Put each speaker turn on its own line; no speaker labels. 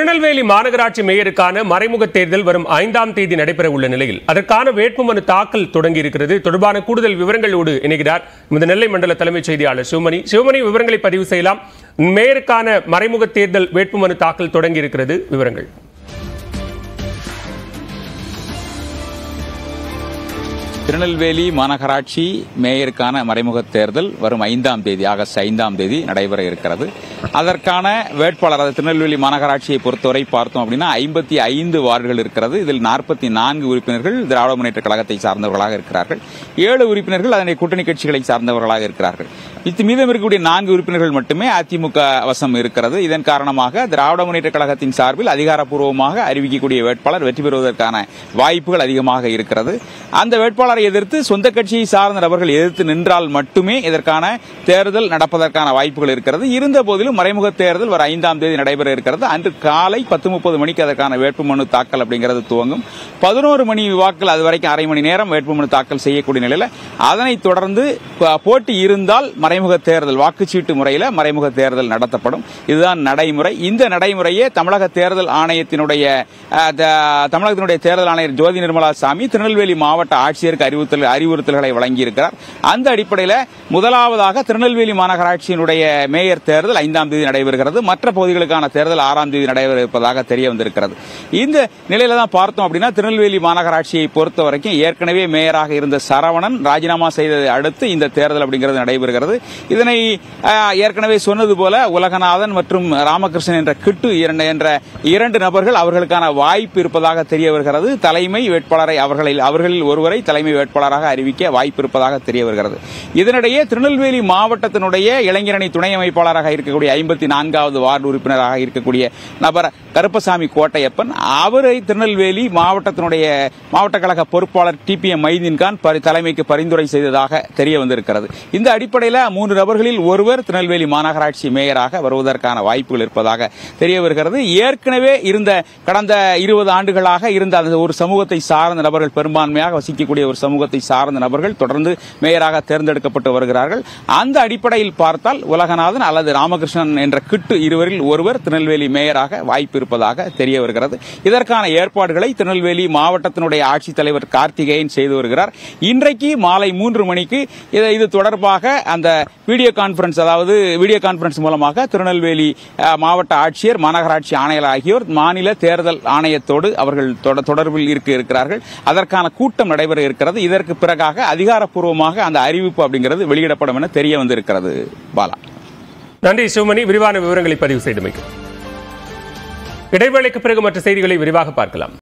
திருநெல்வேலி மாநகராட்சி மேயருக்கான மறைமுக தேர்தல் வரும் ஐந்தாம் தேதி நடைபெற உள்ள நிலையில் அதற்கான வேட்புமனு தாக்கல் தொடங்கி இருக்கிறது தொடர்பான கூடுதல் விவரங்களோடு இணைகிறார் இந்த நெல்லை மண்டல தலைமைச் செய்தியாளர் சிவமணி சிவமணி விவரங்களை பதிவு செய்யலாம் மேயருக்கான மறைமுக தேர்தல் வேட்புமனு தாக்கல் தொடங்கி இருக்கிறது விவரங்கள்
திருநெல்வேலி மாநகராட்சி மேயருக்கான மறைமுக தேர்தல் வரும் ஐந்தாம் தேதி ஆகஸ்ட் ஐந்தாம் தேதி நடைபெற இருக்கிறது அதற்கான வேட்பாளர் அதாவது திருநெல்வேலி மாநகராட்சியை பொறுத்தவரை பார்த்தோம் அப்படின்னா ஐம்பத்தி ஐந்து வார்டுகள் இருக்கிறது இதில் நாற்பத்தி நான்கு உறுப்பினர்கள் திராவிட முன்னேற்ற கழகத்தை சார்ந்தவர்களாக இருக்கிறார்கள் ஏழு உறுப்பினர்கள் அதனை கூட்டணி கட்சிகளை சார்ந்தவர்களாக இருக்கிறார்கள் இது மீதம் இருக்கக்கூடிய நான்கு உறுப்பினர்கள் மட்டுமே அதிமுக வசம் இருக்கிறது இதன் காரணமாக திராவிட முன்னேற்ற கழகத்தின் சார்பில் அதிகாரப்பூர்வமாக அறிவிக்கக்கூடிய வேட்பாளர் வெற்றி பெறுவதற்கான வாய்ப்புகள் அதிகமாக இருக்கிறது அந்த வேட்பாளரை எதிர்த்து சொந்த கட்சியை சார்ந்த நபர்கள் எதிர்த்து நின்றால் மட்டுமே இதற்கான தேர்தல் நடப்பதற்கான வாய்ப்புகள் இருக்கிறது இருந்த போதிலும் மறைமுக தேர்தல் வர ஐந்தாம் தேதி நடைபெற இருக்கிறது அன்று காலை பத்து முப்பது மணிக்கு அதற்கான வேட்புமனு தாக்கல் அப்படிங்கிறது துவங்கும் பதினோரு மணி வாக்கில் அது வரைக்கும் அரை மணி நேரம் வேட்புமனு தாக்கல் செய்யக்கூடிய நிலையில் அதனைத் தொடர்ந்து ப- போட்டி இருந்தால் மறைமுக தேர்தல் வாக்குச்சீட்டு முறையில் மறைமுக தேர்தல் நடத்தப்படும் இதுதான் நடைமுறை இந்த நடைமுறையே தமிழக தேர்தல் ஆணையத்தினுடைய அஹ், த- தமிழகத்தினுடைய தேர்தல் ஆணையர் ஜோதி நிர்மலா சாமி திருநெல்வேலி மாவட்ட ஆட்சியருக்கு அறிவுறுத்தல் அறிவுறுத்தல்களை வழங்கியிருக்கிறார் அந்த அடிப்படையில் முதலாவதாக திருநெல்வேலி மாநகராட்சியினுடைய மேயர் தேர்தல் ஐந்தாம் தேதி நடைபெறுகிறது மற்ற பகுதிகளுக்கான தேர்தல் ஆறாம் தேதி நடைபெற இருப்பதாக தெரிய வந்திருக்கிறது இந்த நிலையில தான் பார்த்தோம் அப்படின்னா திருநெல்வேலி மாநகராட்சியை பொறுத்த வரைக்கும் ஏற்கனவே மேயராக இருந்த சரவணன் ராஜினாமா செய்ததை அடுத்து இந்த தேர்தல் அப்படிங்கிறது நடைபெறுகிறது இதனை அஹ், ஏற்கனவே சொன்னது போல உலகநாதன் மற்றும் ராமகிருஷ்ணன் என்ற கிட்டு இரண்டு என்ற இரண்டு நபர்கள் அவர்களுக்கான வாய்ப்பு இருப்பதாக தெரிய வருகிறது தலைமை வேட்பாளரை அவர்களில் அவர்களில் ஒருவரை தலைமை வேட்பாளராக அறிவிக்க வாய்ப்பு இருப்பதாக தெரிய வருகிறது இதனிடையே திருநெல்வேலி மாவட்டத்தினுடைய இளைஞரணி துணை அமைப்பாளராக இருக்கக்கூடிய ஐம்பத்தி நான்காவது வார்டு உறுப்பினராக இருக்கக்கூடிய நபர் கருப்பசாமி கோட்டையப்பன் அவரை திருநெல்வேலி மாவட்டத்தினுடைய மாவட்ட கழக பொறுப்பாளர் T P M Mydeen Khan பரி- தலைமைக்கு பரிந்துரை செய்ததாக தெரிய வந்திருக்கிறது இந்த அடிப்படையில் மூன்று நபர்களில் ஒருவர் திருநெல்வேலி மாநகராட்சி மேயராக வருவதற்கான வாய்ப்புகள் இருப்பதாக தெரிய வருகிறது ஏற்கனவே இருந்த கடந்த இருபது ஆண்டுகளாக இருந்த அந்த ஒரு சமூகத்தை சார்ந்த நபர்கள் பெரும்பான்மையாக வசிக்கக்கூடிய ஒரு சமூகத்தை சார்ந்த நபர்கள் தொடர்ந்து மேயராக தேர்ந்தெடுக்கப்பட்டு வருகிறார்கள் அந்த அடிப்படையில் பார்த்தால் உலகநாதன் அல்லது ராமகிருஷ்ணன் என்ற கிட்டு இருவரில் ஒருவர் திருநெல்வேலி மேயராக வாய்ப்பு இருப்பதாக தெரிய வருகிறது இதற்கான ஏற்பாடுகளை திருநெல்வேலி மாவட்டத்தினுடைய ஆட்சித்தலைவர் கார்த்திகேயன் செய்து வருகிறார் இன்றைக்கு மாலை மூன்று மணிக்கு இது- இது தொடர்பாக அந்த வீடியோ கான்பரன்ஸ் அதாவது வீடியோ கான்பரன்ஸ் மூலமாக திருநெல்வேலி அஹ், மாவட்ட ஆட்சியர் மாநகராட்சி ஆணையர் ஆகியோர் மாநில தேர்தல் ஆணையத்தோடு அவர்கள் தொட- தொடர்பில் இருக்க இருக்கிறார்கள் அதற்கான கூட்டம் நடைபெற இருக்கிறது இதற்கு பிறகாக அதிகாரப்பூர்வமாக அந்த அறிவிப்பு அப்படிங்கிறது வெளியிடப்படும் என தெரிய வந்திருக்கிறது பாலா
நன்றி சிவமணி விரிவான விவரங்களை பதிவு செய்தமைக்கு இடைவேளைக்கு பிறகு மற்ற செய்திகளை விரிவாக பார்க்கலாம்